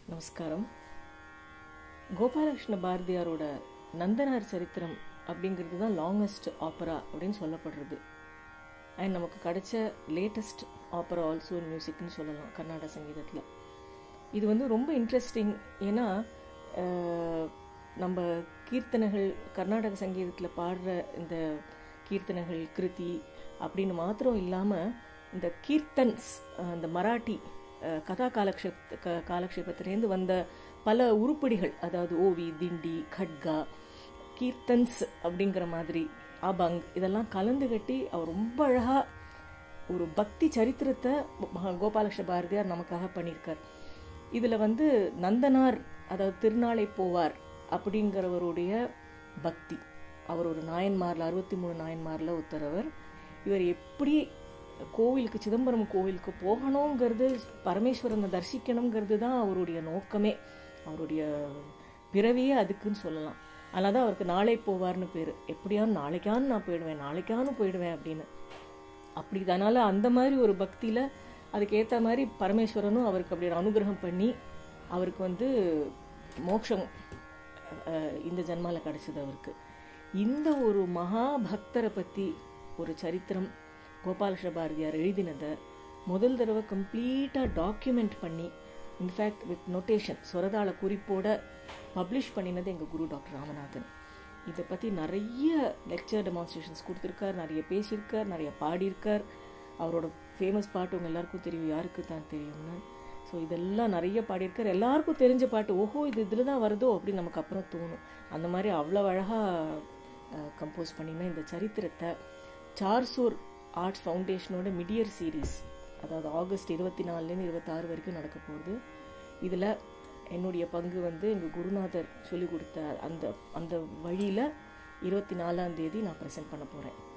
நமஸ்காரம் கோபாலகிருஷ்ண பாரதியாரோட நந்தனார் சரித்திரம் அப்படிங்கிறது தான் லாங்கஸ்ட் ஆப்பரா அப்படின்னு சொல்லப்படுறது அண்ட் நமக்கு கிடைச்ச லேட்டஸ்ட் ஆப்பரா ஆல்சோ மியூசிக்னு சொல்லலாம் கர்நாடக சங்கீதத்தில் இது வந்து ரொம்ப இன்ட்ரெஸ்டிங் ஏன்னா அஹ், நம்ம கீர்த்தனைகள் கர்நாடக சங்கீதத்தில் பாடுற இந்த கீர்த்தனைகள் கிருதி அப்படின்னு மாத்திரம் இல்லாமல் இந்த கீர்த்தன்ஸ் அஹ், இந்த மராட்டி அஹ், கதா காலக்ஷேப் க- காலக்ஷேபத்திலேருந்து வந்த பல உருப்படிகள் அதாவது ஓவி திண்டி கட்கா கீர்த்தன்ஸ் அப்படிங்கிற மாதிரி அபங் இதெல்லாம் கலந்து கட்டி அவர் ரொம்ப அழகா ஒரு பக்தி சரித்திரத்தை மகா கோபாலகிருஷ்ண பாரதியார் நமக்காக பண்ணியிருக்கார் இதுல வந்து நந்தனார் அதாவது திருநாளை போவார் அப்படிங்கிறவருடைய பக்தி அவர் ஒரு நாயன்மார்ல அறுபத்தி மூணு நாயன்மார்ல ஒருத்தரவர் இவர் எப்படி கோவிலுக்கு சிதம்பரம் கோவிலுக்கு போகணுங்கிறது பரமேஸ்வரனை தரிசிக்கணுங்கிறது தான் அவருடைய நோக்கமே அவருடைய பிறவியே அதுக்குன்னு சொல்லலாம் அதனால தான் அவருக்கு நாளை போவார்னு பேர் எப்படியாவது நாளைக்கான்னு நான் போயிடுவேன் நாளைக்கானு போயிடுவேன் அப்படின்னு அப்படி அதனால அந்த மாதிரி ஒரு பக்தியில அதுக்கு ஏத்த மாதிரி பரமேஸ்வரனும் அவருக்கு அப்படி ஒரு அனுகிரகம் பண்ணி அவருக்கு வந்து மோட்சம் அஹ், இந்த ஜென்மால கிடைச்சது அவருக்கு இந்த ஒரு மகா பக்தரை பத்தி ஒரு சரித்திரம் கோபாலகிருஷ்ண பாரதியார் எழுதினதை முதல் தடவை கம்ப்ளீட்டா டாக்குமெண்ட் பண்ணி இன்ஃபேக்ட் வித் நொட்டேஷன் சொரதாள குறிப்போட பப்ளிஷ் பண்ணினது எங்க குரு டாக்டர் ராமநாதன் இதை பத்தி நிறைய லெக்சர் டெமான்ஸ்ட்ரேஷன்ஸ் கொடுத்துருக்கார் நிறைய பேசியிருக்கார் நிறைய பாடியிருக்கார் அவரோட ஃபேமஸ் பாட்டு உங்க எல்லாருக்கும் தெரியும் யாருக்கு தான் தெரியும்னு ஸோ இதெல்லாம் நிறைய பாடியிருக்கார் எல்லாருக்கும் தெரிஞ்ச பாட்டு ஓஹோ இது இதில் தான் வருதோ அப்படின்னு நமக்கு அப்புறம் தோணும் அந்த மாதிரி அவ்வளோ அழகாக கம்போஸ் பண்ணின இந்த சரித்திரத்தை சார்சூர் ஆர்ட்ஸ் ஃபவுண்டேஷனோட மிடியர் சீரீஸ் அதாவது ஆகஸ்ட் இருபத்தி நாலுலேருந்து இருபத்தாறு வரைக்கும் நடக்க போகுது இதில் என்னுடைய பங்கு வந்து எங்கள் குருநாதர் சொல்லிக் கொடுத்த அந்த அந்த வழியில் இருபத்தி நாலாம் தேதி நான் ப்ரெசென்ட் பண்ண போகிறேன்